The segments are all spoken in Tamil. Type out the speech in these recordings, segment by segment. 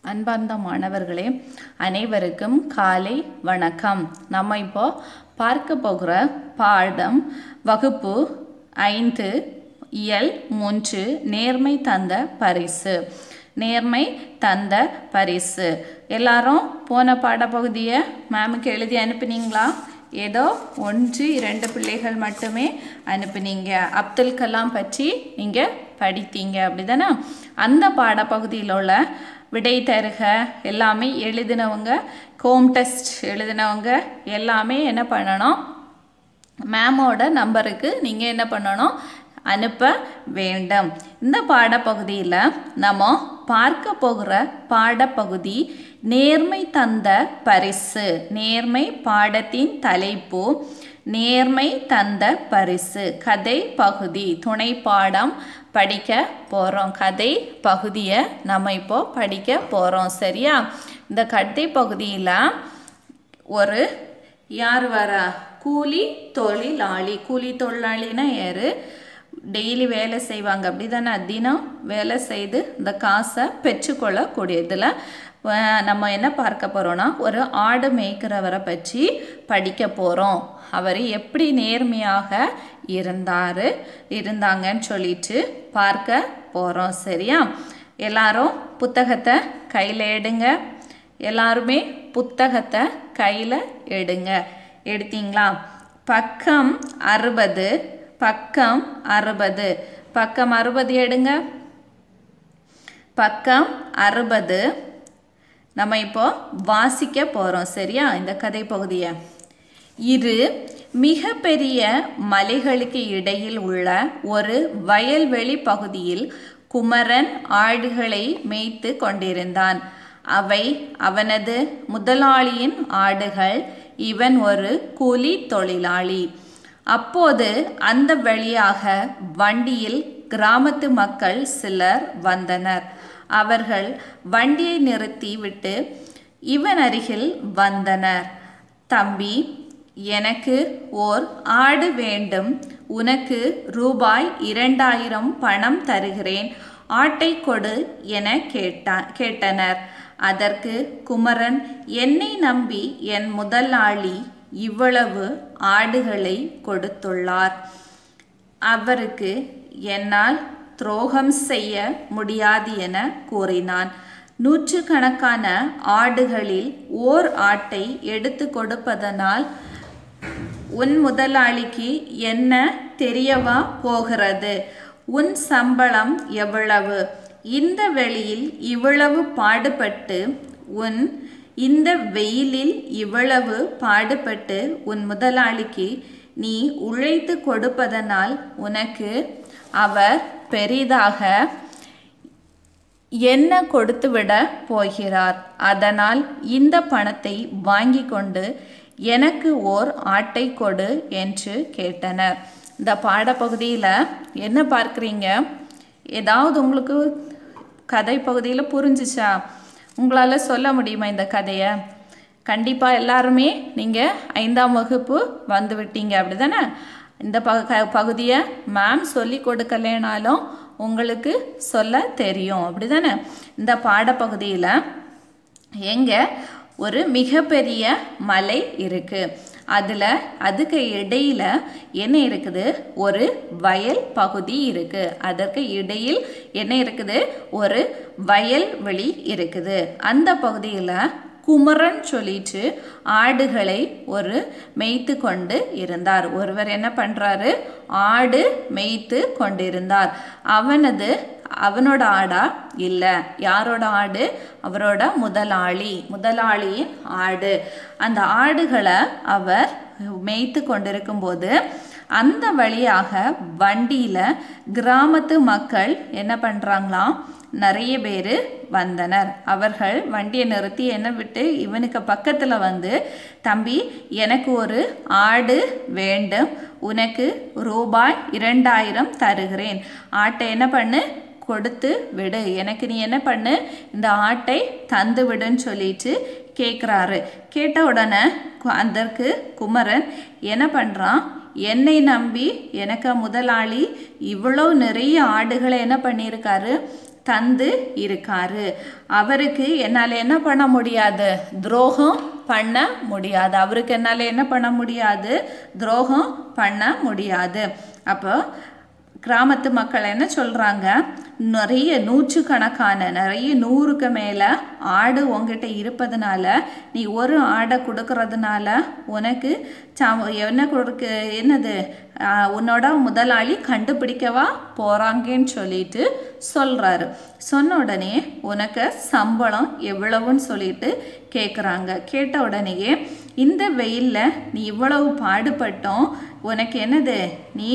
அன்பார்ந்த மாணவர்களே அனைவருக்கும் காலை வணக்கம் நம்ம இப்போ பார்க்க போகிற பாடம் வகுப்பு ஐந்து இயல் மூன்று நேர்மை தந்த பரிசு நேர்மை தந்த பரிசு எல்லாரும் போன பாடப்பகுதியை மேமுக்கு எழுதி அனுப்புனீங்களா ஏதோ ஒன்று இரண்டு பிள்ளைகள் மட்டுமே அனுப்புனீங்க அப்துல் கலாம் பற்றி நீங்கள் படித்தீங்க அப்படிதானே அந்த பாடப்பகுதியில் உள்ள விடை தருக எல்லாமே எழுதினவங்க ஹோம் டெஸ்ட் எழுதினவங்க எல்லாமே என்ன பண்ணணும் மேமோட நம்பருக்கு நீங்கள் என்ன பண்ணணும் அனுப்ப வேண்டும் இந்த பாடப்பகுதியில் நம்ம பார்க்க போகிற பாடப்பகுதி நேர்மை தந்த பரிசு நேர்மை பாடத்தின் தலைப்பு நேர்மை தந்த பரிசு கதை பகுதி துணை பாடம் படிக்க போகிறோம் கதை பகுதியை நம்ம இப்போ படிக்க போகிறோம் சரியா இந்த கதை பகுதியில் ஒரு யார் வரா கூலி தொழிலாளி கூலி தொழிலாளினா யார் டெய்லி வேலை செய்வாங்க அப்படி தானே தினம் வேலை செய்து இந்த காசை பெற்றுக்கொள்ளக்கூடியதில் நம்ம என்ன பார்க்க போகிறோன்னா ஒரு ஆடு மேய்க்கிறவரை பற்றி படிக்க போகிறோம் அவர் எப்படி நேர்மையாக இருந்தார் இருந்தாங்கன்னு சொல்லிட்டு பார்க்க போகிறோம் சரியா எல்லாரும் புத்தகத்தை கையில் எடுங்க எல்லாருமே புத்தகத்தை கையில் எடுங்க எடுத்தீங்களா பக்கம் அறுபது பக்கம் அறுபது பக்கம் அறுபது எடுங்க பக்கம் அறுபது நம்ம இப்போ வாசிக்க போகிறோம் சரியா இந்த கதை பகுதியை இரு மிக பெரிய மலைகளுக்கு இடையில் உள்ள ஒரு வயல்வெளி பகுதியில் குமரன் ஆடுகளை மேய்த்து கொண்டிருந்தான் அவை அவனது முதலாளியின் ஆடுகள் இவன் ஒரு கூலி தொழிலாளி அப்போது அந்த வழியாக வண்டியில் கிராமத்து மக்கள் சிலர் வந்தனர் அவர்கள் வண்டியை நிறுத்தி விட்டு இவன் அருகில் வந்தனர் தம்பி எனக்கு ஓர் ஆடு வேண்டும் உனக்கு ரூபாய் இரண்டாயிரம் பணம் தருகிறேன் ஆட்டை கொடு என கேட்டா கேட்டனர் அதற்கு குமரன் என்னை நம்பி என் முதலாளி இவ்வளவு ஆடுகளை கொடுத்துள்ளார் அவருக்கு என்னால் துரோகம் செய்ய முடியாது என கூறினான் நூற்றுக்கணக்கான ஆடுகளில் ஓர் ஆட்டை எடுத்து கொடுப்பதனால் உன் முதலாளிக்கு என்ன தெரியவா போகிறது உன் சம்பளம் எவ்வளவு இந்த வெளியில் இவ்வளவு பாடுபட்டு உன் இந்த வெயிலில் இவ்வளவு பாடுபட்டு உன் முதலாளிக்கு நீ உழைத்து கொடுப்பதனால் உனக்கு அவர் பெரிதாக என்ன கொடுத்துவிட போகிறார் அதனால் இந்த பணத்தை வாங்கி கொண்டு எனக்கு ஓர் ஆட்டை கொடு என்று கேட்டனர் இந்த பாடப்பகுதியில் என்ன பார்க்குறீங்க ஏதாவது உங்களுக்கு கதை பகுதியில் புரிஞ்சிச்சா உங்களால் சொல்ல முடியுமா இந்த கதையை கண்டிப்பாக எல்லாருமே நீங்கள் ஐந்தாம் வகுப்பு வந்து விட்டீங்க அப்படி தானே இந்த ப பகுதியை மேம் சொல்லி கொடுக்கலைனாலும் உங்களுக்கு சொல்ல தெரியும் அப்படி தானே இந்த பாடப்பகுதியில் எங்கே ஒரு மிகப்பெரிய மலை இருக்குது அதில் அதுக்கு இடையில் என்ன இருக்குது ஒரு வயல் பகுதி இருக்குது அதற்கு இடையில் என்ன இருக்குது ஒரு வயல் வெளி இருக்குது அந்த பகுதியில் குமரன் சொல்லிட்டு ஆடுகளை ஒரு மேய்த்து கொண்டு இருந்தார் ஒருவர் என்ன பண்ணுறாரு ஆடு மேய்த்து கொண்டிருந்தார் அவனது அவனோட ஆடா இல்லை யாரோட ஆடு அவரோட முதலாளி முதலாளியின் ஆடு அந்த ஆடுகளை அவர் மேய்த்து கொண்டிருக்கும் போது அந்த வழியாக வண்டியில் கிராமத்து மக்கள் என்ன பண்ணுறாங்களாம் நிறைய பேர் வந்தனர் அவர்கள் வண்டியை நிறுத்தி என்ன விட்டு இவனுக்கு பக்கத்தில் வந்து தம்பி எனக்கு ஒரு ஆடு வேண்டும் உனக்கு ரூபாய் இரண்டாயிரம் தருகிறேன் ஆட்டை என்ன பண்ணு கொடுத்து விடு எனக்கு நீ என்ன பண்ணு இந்த ஆட்டை தந்து விடுன்னு சொல்லிட்டு கேட்குறாரு கேட்ட உடனே அதற்கு குமரன் என்ன பண்ணுறான் என்னை நம்பி எனக்கு முதலாளி இவ்வளோ நிறைய ஆடுகளை என்ன பண்ணியிருக்காரு தந்து இருக்காரு அவருக்கு என்னால் என்ன பண்ண முடியாது துரோகம் பண்ண முடியாது அவருக்கு என்னால் என்ன பண்ண முடியாது துரோகம் பண்ண முடியாது அப்போ கிராமத்து மக்கள் என்ன சொல்கிறாங்க நிறைய நூற்றுக்கணக்கான நிறைய நூறுக்கு மேலே ஆடு உங்ககிட்ட இருப்பதனால நீ ஒரு ஆடை கொடுக்கறதுனால உனக்கு சா என்ன கொடுக்க என்னது ஆஹ், உன்னோட முதலாளி கண்டுபிடிக்கவா போகிறாங்கன்னு சொல்லிட்டு சொல்கிறாரு சொன்ன உடனே உனக்கு சம்பளம் எவ்வளவுன்னு சொல்லிட்டு கேட்குறாங்க கேட்ட உடனேயே இந்த வெயிலில் நீ இவ்வளவு பாடுபட்டோம் உனக்கு என்னது நீ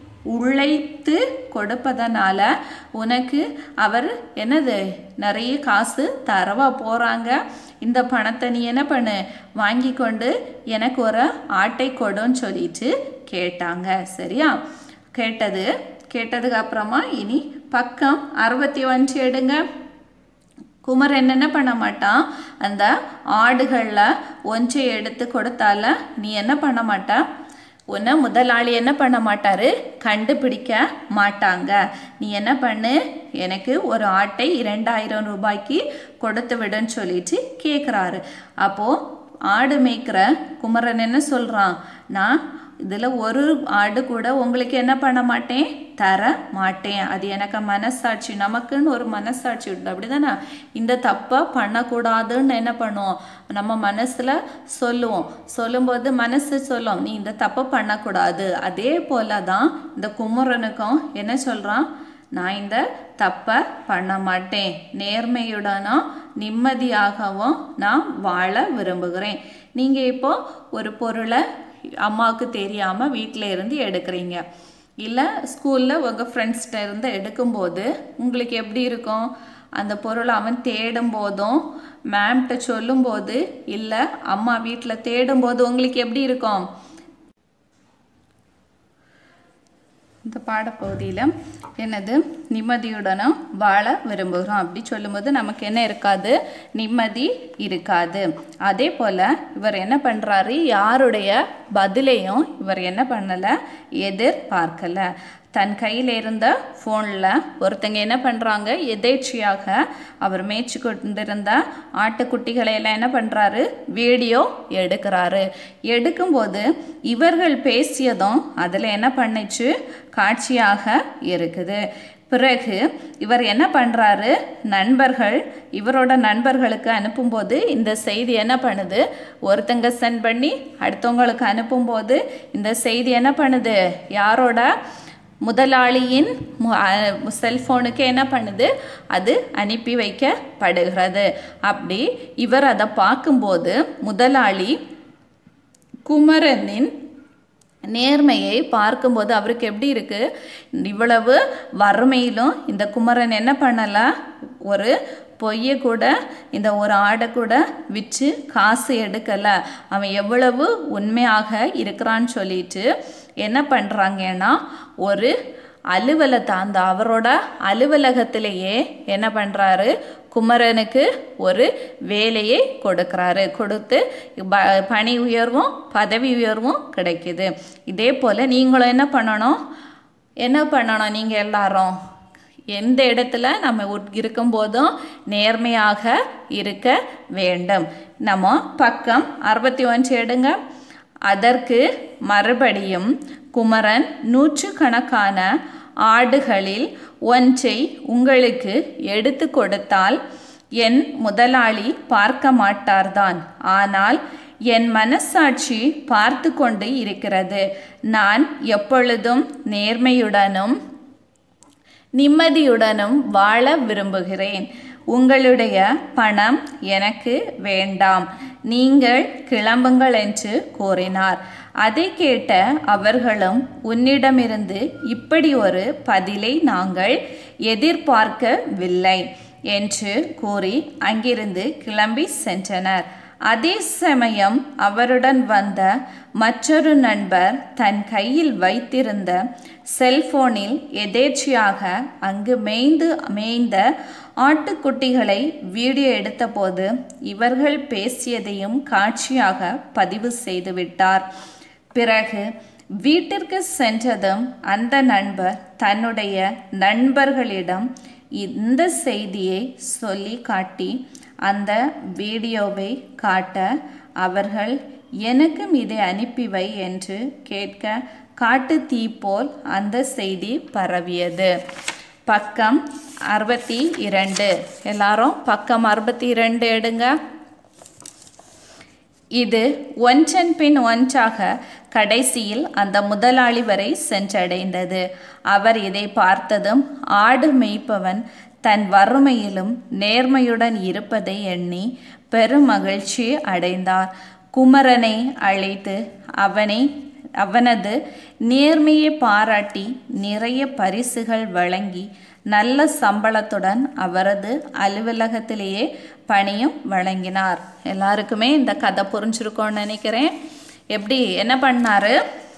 உழைத்து கொடுப்பதனால உனக்கு அவர் என்னது நிறைய காசு தரவா போகிறாங்க இந்த பணத்தை நீ என்ன பண்ணு வாங்கி கொண்டு எனக்கு ஒரு ஆட்டை கொடுன்னு சொல்லிட்டு கேட்டாங்க சரியா கேட்டது கேட்டதுக்கு அப்புறமா இனி பக்கம் அறுபத்தி ஒன்று எடுங்க குமரன் என்ன பண்ண மாட்டான் அந்த ஆடுகளில் ஒன்றை எடுத்து கொடுத்தால நீ என்ன பண்ண மாட்டா உன்னை முதலாளி என்ன பண்ண மாட்டாரு கண்டுபிடிக்க மாட்டாங்க நீ என்ன பண்ணு எனக்கு ஒரு ஆட்டை இரண்டாயிரம் ரூபாய்க்கு கொடுத்து விடுன்னு சொல்லிட்டு கேட்குறாரு அப்போது ஆடு மேய்க்கிற குமரன் என்ன சொல்கிறான் நான் இதில் ஒரு ஆடு கூட உங்களுக்கு என்ன பண்ண மாட்டேன் தர மாட்டேன் அது எனக்கு மனசாட்சி நமக்குன்னு ஒரு மனசாட்சி உண்டு அப்படிதானே இந்த தப்பை பண்ணக்கூடாதுன்னு என்ன பண்ணுவோம் நம்ம மனசில் சொல்லுவோம் சொல்லும்போது மனசு சொல்லும் நீ இந்த தப்பை பண்ணக்கூடாது அதே போல தான் இந்த குமரனுக்கும் என்ன சொல்கிறான் நான் இந்த தப்பை பண்ண மாட்டேன் நேர்மையுடனும் நிம்மதியாகவும் நான் வாழ விரும்புகிறேன் நீங்கள் இப்போ ஒரு பொருளை அம்மாவுக்கு தெரியாமல் வீட்டில் இருந்து எடுக்கிறீங்க இல்லை ஸ்கூலில் உங்கள் ஃப்ரெண்ட்ஸ்கிட்ட இருந்து எடுக்கும்போது உங்களுக்கு எப்படி இருக்கும் அந்த பொருளை அவன் தேடும் போதும் மேம்கிட்ட சொல்லும்போது இல்லை அம்மா வீட்டில் தேடும்போது உங்களுக்கு எப்படி இருக்கும் இந்த பாடப்பகுதியில் என்னது நிம்மதியுடனும் வாழ விரும்புகிறோம் அப்படி சொல்லும்போது நமக்கு என்ன இருக்காது நிம்மதி இருக்காது அதே போல் இவர் என்ன பண்ணுறாரு யாருடைய பதிலையும் இவர் என்ன பண்ணலை எதிர்பார்க்கலை தன் கையில் இருந்த ஃபோனில் ஒருத்தங்க என்ன பண்ணுறாங்க எதேச்சியாக அவர் மேய்ச்சி கொண்டிருந்த ஆட்டுக்குட்டிகளை எல்லாம் என்ன பண்ணுறாரு வீடியோ எடுக்கிறாரு எடுக்கும்போது இவர்கள் பேசியதும் அதில் என்ன பண்ணுச்சு காட்சியாக இருக்குது பிறகு இவர் என்ன பண்ணுறாரு நண்பர்கள் இவரோட நண்பர்களுக்கு அனுப்பும்போது இந்த செய்தி என்ன பண்ணுது ஒருத்தங்க சென்ட் பண்ணி அடுத்தவங்களுக்கு அனுப்பும்போது இந்த செய்தி என்ன பண்ணுது யாரோட முதலாளியின் செல்ஃபோனுக்கு என்ன பண்ணுது அது அனுப்பி வைக்கப்படுகிறது அப்படி இவர் அதை பார்க்கும்போது முதலாளி குமரனின் நேர்மையை பார்க்கும்போது அவருக்கு எப்படி இருக்கு இவ்வளவு வறுமையிலும் இந்த குமரன் என்ன பண்ணல ஒரு பொய்யை கூட இந்த ஒரு ஆடை கூட விற்று காசு எடுக்கலை அவன் எவ்வளவு உண்மையாக இருக்கிறான்னு சொல்லிட்டு என்ன பண்ணுறாங்கன்னா ஒரு அலுவலத்தை அந்த அவரோட அலுவலகத்திலேயே என்ன பண்ணுறாரு குமரனுக்கு ஒரு வேலையை கொடுக்குறாரு கொடுத்து ப- பணி உயர்வும் பதவி உயர்வும் கிடைக்குது இதே போல் நீங்களும் என்ன பண்ணணும் என்ன பண்ணணும் நீங்கள் எல்லாரும் எந்த இடத்துல நம்ம உட்- இருக்கும்போதும் நேர்மையாக இருக்க வேண்டும் நம்ம பக்கம் அறுபத்தி ஒன்று எடுங்க அதற்கு மறுபடியும் குமரன் நூற்றுக்கணக்கான ஆடுகளில் ஒன்றை உங்களுக்கு எடுத்து கொடுத்தால் என் முதலாளி பார்க்க மாட்டார்தான் ஆனால் என் மனசாட்சி பார்த்து கொண்டு இருக்கிறது நான் எப்பொழுதும் நேர்மையுடனும் நிம்மதியுடனும் வாழ விரும்புகிறேன் உங்களுடைய பணம் எனக்கு வேண்டாம் நீங்கள் கிளம்புங்கள் என்று கூறினார் அதை கேட்ட அவர்களும் உன்னிடமிருந்து இப்படி ஒரு பதிலை நாங்கள் எதிர்பார்க்கவில்லை என்று கூறி அங்கிருந்து கிளம்பி சென்றனர் அதே சமயம் அவருடன் வந்த மற்றொரு நண்பர் தன் கையில் வைத்திருந்த செல்போனில் எதேச்சியாக அங்கு மேய்ந்து மேய்ந்த ஆட்டுக்குட்டிகளை வீடியோ எடுத்தபோது இவர்கள் பேசியதையும் காட்சியாக பதிவு செய்துவிட்டார் பிறகு வீட்டிற்கு சென்றதும் அந்த நண்பர் தன்னுடைய நண்பர்களிடம் இந்த செய்தியை சொல்லி காட்டி அந்த வீடியோவை காட்ட அவர்கள் எனக்கும் இதை அனுப்பி வை என்று கேட்க காட்டு தீ போல் அந்த செய்தி பரவியது பக்கம் அறுபத்தி இரண்டு எல்லாரும் பக்கம் அறுபத்தி இரண்டு எடுங்க இது ஒன்றன் பின் ஒன்றாக கடைசியில் அந்த முதலாளி வரை சென்றடைந்தது அவர் இதை பார்த்ததும் ஆடு மேய்ப்பவன் தன் வறுமையிலும் நேர்மையுடன் இருப்பதை எண்ணி பெருமகிழ்ச்சி அடைந்தார் குமரனை அழைத்து அவனை அவனது நேர்மையை பாராட்டி நிறைய பரிசுகள் வழங்கி நல்ல சம்பளத்துடன் அவரது அலுவலகத்திலேயே பணியும் வழங்கினார் எல்லாருக்குமே இந்த கதை புரிஞ்சிருக்கோன்னு நினைக்கிறேன் எப்படி என்ன பண்ணாரு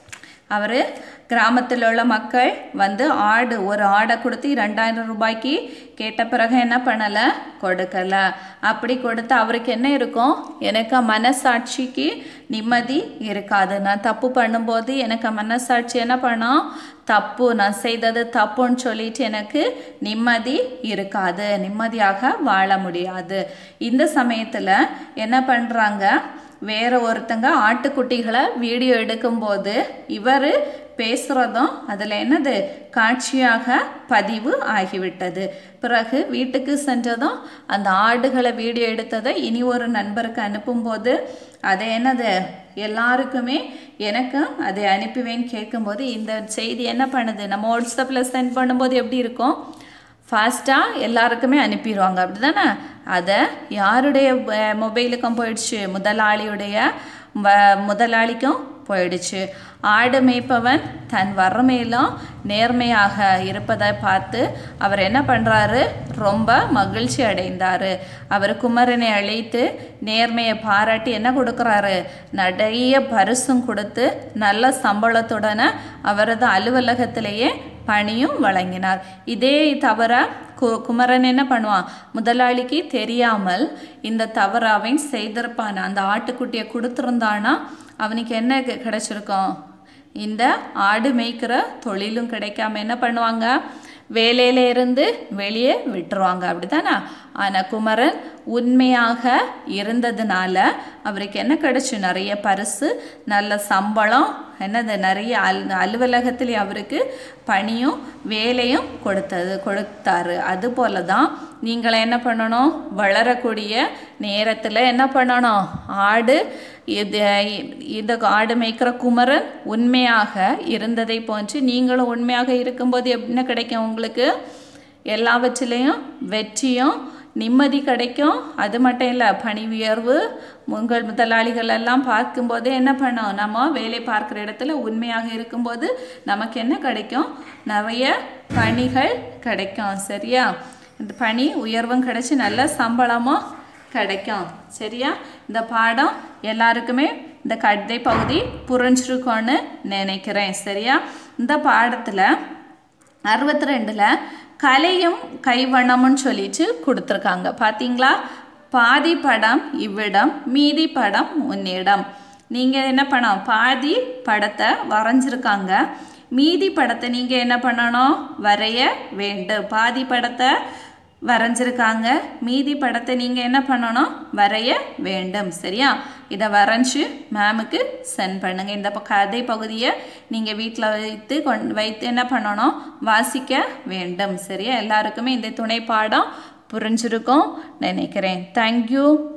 அவர் கிராமத்தில் உள்ள மக்கள் வந்து ஆடு ஒரு ஆடை கொடுத்து ரெண்டாயிரம் ரூபாய்க்கு கேட்ட பிறகு என்ன பண்ணலை கொடுக்கல அப்படி கொடுத்து அவருக்கு என்ன இருக்கும் எனக்கு மனசாட்சிக்கு நிம்மதி இருக்காது நான் தப்பு பண்ணும்போது எனக்கு மனசாட்சி என்ன பண்ணும் தப்பு நான் செய்தது தப்புன்னு சொல்லிட்டு எனக்கு நிம்மதி இருக்காது நிம்மதியாக வாழ முடியாது இந்த சமயத்தில் என்ன பண்ணுறாங்க வேற ஒருத்தங்க ஆட்டுக்குட்டிகளை வீடியோ எடுக்கும்போது இவர் பேசுகிறதும் அதில் என்னது காட்சியாக பதிவு ஆகிவிட்டது பிறகு வீட்டுக்கு சென்றதும் அந்த ஆடுகளை வீடியோ எடுத்ததை இனி ஒரு நண்பருக்கு அனுப்பும்போது அதை என்னது எல்லாருக்குமே எனக்கும் அதை அனுப்புவேன்னு கேட்கும்போது இந்த செய்தி என்ன பண்ணுது நம்ம வாட்ஸ்அப்பில் சென்ட் பண்ணும்போது எப்படி இருக்கும் ஃபாஸ்ட்டாக எல்லாருக்குமே அனுப்பிடுவாங்க அப்படி தானே அதை யாருடைய மொபைலுக்கும் போயிடுச்சு முதலாளியுடைய முதலாளிக்கும் போயிடுச்சு ஆடு மேய்ப்பவன் தன் வறுமையிலும் நேர்மையாக இருப்பதை பார்த்து அவர் என்ன பண்ணுறாரு ரொம்ப மகிழ்ச்சி அடைந்தார் அவர் குமரனை அழைத்து நேர்மையை பாராட்டி என்ன கொடுக்குறாரு நிறைய பரிசும் கொடுத்து நல்ல சம்பளத்துடனே அவரது அலுவலகத்திலேயே பணியும் வழங்கினார் இதே தவிர கு குமரன் என்ன பண்ணுவான் முதலாளிக்கு தெரியாமல் இந்த தவற அவன் செய்திருப்பான் அந்த ஆட்டுக்குட்டியை கொடுத்துருந்தானா அவனுக்கு என்ன கிடைச்சிருக்கும் இந்த ஆடு மேய்க்கிற தொழிலும் கிடைக்காம என்ன பண்ணுவாங்க வேலையில இருந்து வெளியே விட்டுருவாங்க அப்படித்தானே ஆனால் குமரன் உண்மையாக இருந்ததுனால அவருக்கு என்ன கிடைச்சு நிறைய பரிசு நல்ல சம்பளம் என்னது நிறைய அல் அலுவலகத்தில் அவருக்கு பணியும் வேலையும் கொடுத்தது கொடுத்தாரு அதுபோல தான் நீங்கள் என்ன பண்ணணும் வளரக்கூடிய நேரத்தில் என்ன பண்ணணும் ஆடு இது இந்த ஆடு மேய்க்கிற குமரன் உண்மையாக இருந்ததை போன்று நீங்களும் உண்மையாக இருக்கும்போது என்ன கிடைக்கும் உங்களுக்கு எல்லாவற்றிலையும் வெற்றியும் நிம்மதி கிடைக்கும் அது மட்டும் இல்லை பணி உயர்வு உங்கள் முதலாளிகள் எல்லாம் பார்க்கும்போது என்ன பண்ணோம் நம்ம வேலை பார்க்குற இடத்துல உண்மையாக இருக்கும்போது நமக்கு என்ன கிடைக்கும் நிறைய பணிகள் கிடைக்கும் சரியா இந்த பணி உயர்வும் கிடைச்சி நல்ல சம்பளமும் கிடைக்கும் சரியா இந்த பாடம் எல்லாருக்குமே இந்த கதை பகுதி புரிஞ்சிருக்கோன்னு நினைக்கிறேன் சரியா இந்த பாடத்தில் அறுபத்தி ரெண்டில் கலையும் கைவண்ணமும் சொல்லிட்டு கொடுத்துருக்காங்க பார்த்தீங்களா பாதி படம் இவ்விடம் மீதி படம் உன்னிடம் நீங்கள் என்ன பண்ணோம் பாதி படத்தை வரைஞ்சிருக்காங்க மீதி படத்தை நீங்கள் என்ன பண்ணணும் வரைய வேண்டும் பாதி படத்தை வரைஞ்சிருக்காங்க மீதி படத்தை நீங்கள் என்ன பண்ணணும் வரைய வேண்டும் சரியா இதை வரைஞ்சி மேமுக்கு சென்ட் பண்ணுங்க இந்த ப- கதை பகுதியை நீங்கள் வீட்டில் வைத்து கொண் வைத்து என்ன பண்ணணும் வாசிக்க வேண்டும் சரியா எல்லாருக்குமே இந்த துணை பாடம் புரிஞ்சிருக்கும் நினைக்கிறேன் தேங்க்யூ